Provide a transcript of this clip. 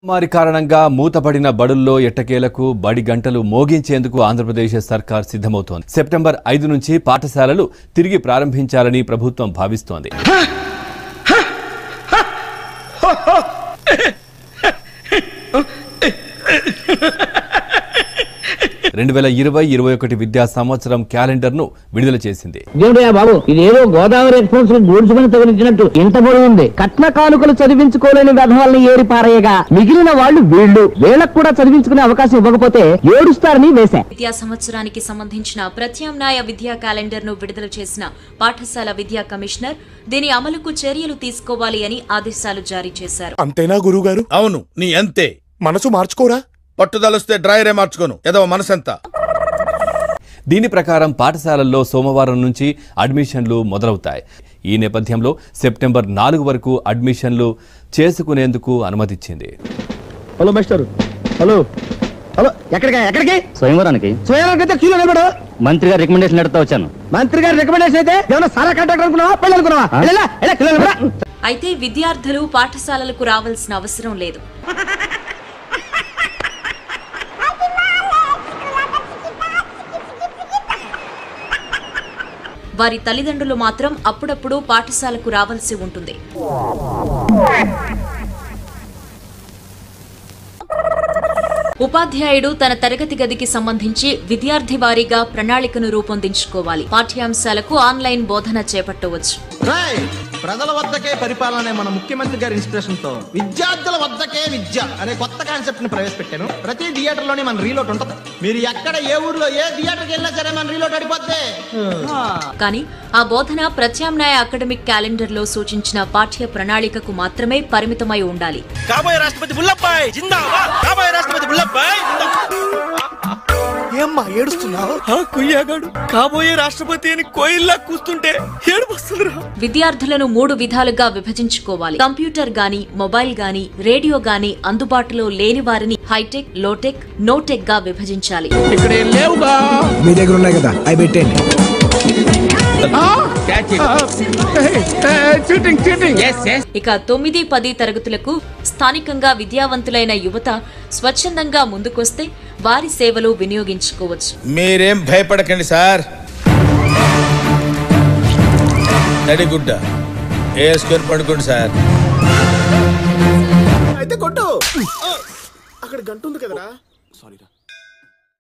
మహమ్మారి కారణంగా మూతపడిన బడుల్లో ఎట్టకేలకు బడి గంటలు మోగించేందుకు ఆంధ్రప్రదేశ్ సర్కార్ సిద్ధమవుతోంది సెప్టెంబర్ ఐదు నుంచి పాఠశాలలు తిరిగి ప్రారంభించాలని ప్రభుత్వం భావిస్తోంది రెండు వేల ఇరవై ఇరవై ఒకటి విద్యా సంవత్సరం క్యాలెండర్ను విడుదల చేసింది దేవుడయ్యా బాబు ఇదేదో గోదావరి ఎక్స్ప్రెస్ గూడ్చుకుని తగిలించినట్టు ఇంత పొడి ఉంది కట్న కానుకలు చదివించుకోలేని వెధవాల్ని ఏరి పారేయగా మిగిలిన వాళ్ళు వీళ్ళు వీళ్ళకు కూడా చదివించుకునే అవకాశం ఇవ్వకపోతే ఏడుస్తారని వేశా విద్యా సంవత్సరానికి సంబంధించిన ప్రత్యామ్నాయ విద్యా క్యాలెండర్ ను విడుదల చేసిన పాఠశాల విద్యా కమిషనర్ దీని అమలుకు చర్యలు తీసుకోవాలి అని ఆదేశాలు జారీ చేశారు అంతేనా గురువుగారు అవును నీ అంతే మనసు మార్చుకోరా పట్టుదలొస్తే డ్రాయరే మార్చుకోను ఏదో మనసంతా దీని ప్రకారం పాఠశాలల్లో సోమవారం నుంచి అడ్మిషన్లు మొదలవుతాయి ఈ నేపథ్యంలో సెప్టెంబర్ నాలుగు వరకు అడ్మిషన్లు చేసుకునేందుకు అనుమతిచ్చింది హలో మాస్టర్ హలో హలో ఎక్కడికి ఎక్కడికి స్వయంవరానికి స్వయం అయితే క్యూలో నిలబడు మంత్రి గారి రికమెండేషన్ ఎడతా వచ్చాను మంత్రి గారి రికమెండేషన్ అయితే ఏమైనా సారా కాంట్రాక్ట్ అనుకున్నావా పెళ్ళి అనుకున్నావా వెళ్ళా, వెళ్ళా, క్యూలో నిలబడు. అయితే విద్యార్థులు పాఠశాలలకు రావాల్సిన అవసరం లేదు వారి తల్లిదండ్రులు మాత్రం అప్పుడప్పుడు పాఠశాలకు రావాల్సి ఉంటుంది ఉపాధ్యాయుడు తన తరగతి గదికి సంబంధించి విద్యార్థి వారీగా ప్రణాళికను రూపొందించుకోవాలి పాఠ్యాంశాలకు ఆన్లైన్ బోధన చేపట్టవచ్చు రాయ్ ప్రజల వద్దకే పరిపాలన అనే మన ముఖ్యమంత్రి గారి ఇన్స్పిరేషన్ తో విద్యార్థుల వద్దకే విద్య అనే కొత్త కాన్సెప్ట్ ని ప్రవేశపెట్టాను ప్రతి థియేటర్ లోనే మన రీలోట్ ఉంటది మీరు ఎక్కడ ఏ ఊర్లో ఏ థియేటర్కి వెళ్ళినా సరే మన రీలోట్ అడిపోద్ది కానీ ఆ బోధన ప్రత్యామ్నాయ అకాడమిక్ క్యాలెండర్ లో సూచించిన పాఠ్య ప్రణాళికకు మాత్రమే పరిమితమై ఉండాలి కాబోయే రాష్ట్రపతి బుల్లబ్బాయ్ జిందాబాద్ కాబోయే రాష్ట్రపతి బుల్లబ్బాయ్ ఏమ్మా ఏడుస్తున్నావు కుయ్యాగాడు కాబోయే రాష్ట్రపతి అని కోయిల్లా కూస్తుంటే ఏడు వస్తుందిరా విద్యార్థులను మూడు విధాలుగా విభజించుకోవాలి కంప్యూటర్ గాని మొబైల్ గాని రేడియో గాని అందుబాటులో లేని వారిని హైటెక్ లోటెక్ నోటెక్ గా విభజించాలి మీ దగ్గర ఉన్నాయి కదా అవి పెట్టండి ఇక తొమ్మిది పది తరగతులకు స్థానికంగా విద్యావంతులైన యువత స్వచ్ఛందంగా ముందుకొస్తే వారి సేవలు వినియోగించుకోవచ్చు మీరేం భయపడకండి సార్ నడిగుడ్డ వేసుకొని పడుకోండి సార్ అయితే కొట్టు అక్కడ గంట ఉంది కదరా సారీరా